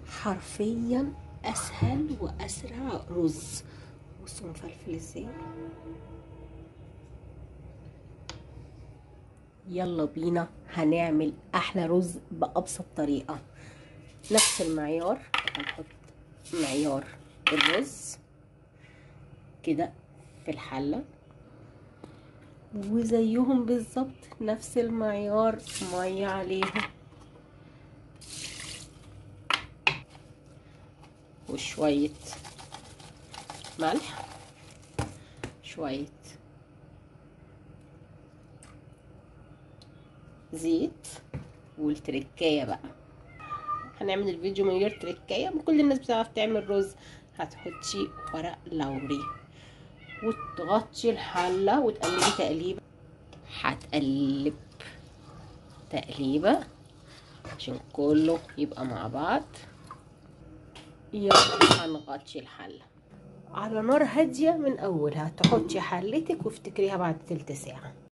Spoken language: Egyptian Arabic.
حرفيا اسهل واسرع رز بصوا مفلفل ازاي يلا بينا هنعمل احلى رز بابسط طريقه نفس المعيار هنحط معيار الرز كده في الحله وزيهم بالظبط نفس المعيار ميه عليهم وشويه ملح شويه زيت والتركايه بقى هنعمل الفيديو من غير تركايه كل الناس بتعرف تعمل رز هتحطي ورق لوري وتغطي الحله وتقلبي تقليبه هتقلب تقليبه عشان كله يبقى مع بعض يلا هنغطي الحله على نار هاديه من اولها تحطي حلتك وافتكريها بعد تلت ساعه